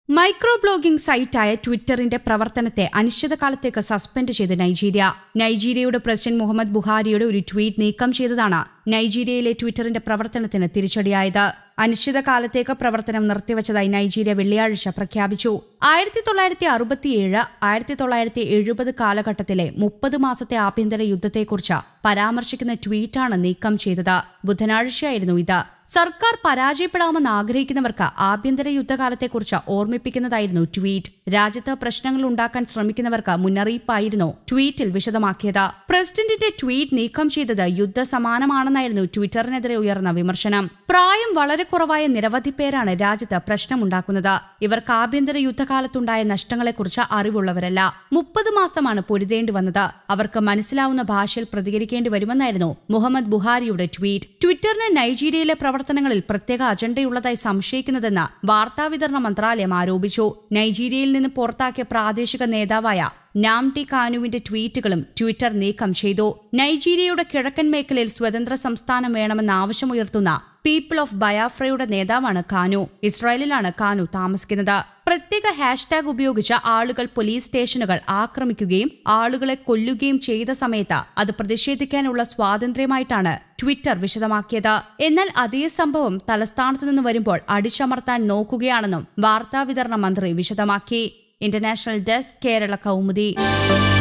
micro blogging സൈറ്റായ ട്വിറ്ററിന്റെ പ്രവർത്തനത്തെ അനിശ്ചിതകാലത്തേക്ക് സസ്പെൻഡ് ചെയ്ത് നൈജീരിയ നൈജീരിയയുടെ പ്രസിഡന്റ് മുഹമ്മദ് ബുഹാരിയുടെ ഒരു ട്വീറ്റ് നീക്കം ചെയ്തതാണ് നൈജീരിയയിലെ ട്വിറ്ററിന്റെ പ്രവർത്തനത്തിന് തിരിച്ചടിയായത് അനിശ്ചിതകാലത്തേക്ക് പ്രവർത്തനം നിർത്തിവച്ചതായി നൈജീരിയ വെള്ളിയാഴ്ച പ്രഖ്യാപിച്ചു ആയിരത്തി തൊള്ളായിരത്തി അറുപത്തിയേഴ് ആയിരത്തി തൊള്ളായിരത്തി എഴുപത് കാലഘട്ടത്തിലെ മുപ്പത് മാസത്തെ ആഭ്യന്തര യുദ്ധത്തെക്കുറിച്ച് പരാമർശിക്കുന്ന ട്വീറ്റാണ് നീക്കം ചെയ്തത് ബുധനാഴ്ചയായിരുന്നു ഇത് സർക്കാർ പരാജയപ്പെടാമെന്ന് ആഗ്രഹിക്കുന്നവർക്ക് ആഭ്യന്തര യുദ്ധകാലത്തെക്കുറിച്ച് ഓർമ്മിപ്പിക്കുന്നതായിരുന്നു ട്വീറ്റ് രാജ്യത്ത് പ്രശ്നങ്ങൾ ഉണ്ടാക്കാൻ ശ്രമിക്കുന്നവർക്ക് മുന്നറിയിപ്പായിരുന്നു ട്വീറ്റിൽ വിശദമാക്കിയത് പ്രസിഡന്റിന്റെ ട്വീറ്റ് നീക്കം ചെയ്തത് യുദ്ധസമാനമാണെന്നായിരുന്നു ട്വിറ്ററിനെതിരെ ഉയർന്ന വിമർശനം പ്രായം വളരെ കുറവായ നിരവധി പേരാണ് രാജ്യത്ത് പ്രശ്നമുണ്ടാക്കുന്നത് ഇവർക്ക് ആഭ്യന്തര യുദ്ധകാലത്തുണ്ടായ നഷ്ടങ്ങളെക്കുറിച്ച് അറിവുള്ളവരല്ല മുപ്പത് മാസമാണ് പൊരുതേണ്ടി വന്നത് അവർക്ക് മനസ്സിലാവുന്ന ഭാഷയിൽ പ്രതികരിക്കേണ്ടി വരുമെന്നായിരുന്നു മുഹമ്മദ് ബുഹാരിയുടെ ട്വീറ്റ് ട്വിറ്ററിന് നൈജീരിയയിലെ പ്രവർത്തനങ്ങളിൽ പ്രത്യേക അജണ്ടയുള്ളതായി സംശയിക്കുന്നതെന്ന് വാർത്താവിതരണ മന്ത്രാലയം ആരോപിച്ചു നൈജീരിയയിൽ നിന്ന് പുറത്താക്കിയ പ്രാദേശിക നേതാവായ നാംടി കാനുവിന്റെ ട്വീറ്റുകളും ട്വിറ്റർ നീക്കം ചെയ്തു നൈജീരിയയുടെ കിഴക്കൻ മേഖലയിൽ സ്വതന്ത്ര സംസ്ഥാനം വേണമെന്ന ആവശ്യമുയർത്തുന്ന പീപ്പിൾ ഓഫ് ബയാഫ്രയുടെ നേതാവാണ് കാനു ഇസ്രായേലിലാണ് കാനു താമസിക്കുന്നത് പ്രത്യേക ഹാഷ്ടാഗ് ഉപയോഗിച്ച് ആളുകൾ പോലീസ് സ്റ്റേഷനുകൾ ആക്രമിക്കുകയും ആളുകളെ കൊല്ലുകയും ചെയ്ത സമയത്ത് അത് പ്രതിഷേധിക്കാനുള്ള സ്വാതന്ത്ര്യമായിട്ടാണ് ട്വിറ്റർ വിശദമാക്കിയത് എന്നാൽ അതേ സംഭവം തലസ്ഥാനത്ത് നിന്ന് വരുമ്പോൾ അടിച്ചമർത്താൻ നോക്കുകയാണെന്നും വാർത്താവിതരണ മന്ത്രി വിശദമാക്കി ഇന്റർനാഷണൽ ഡെസ്ക് കേരള കൗമുദി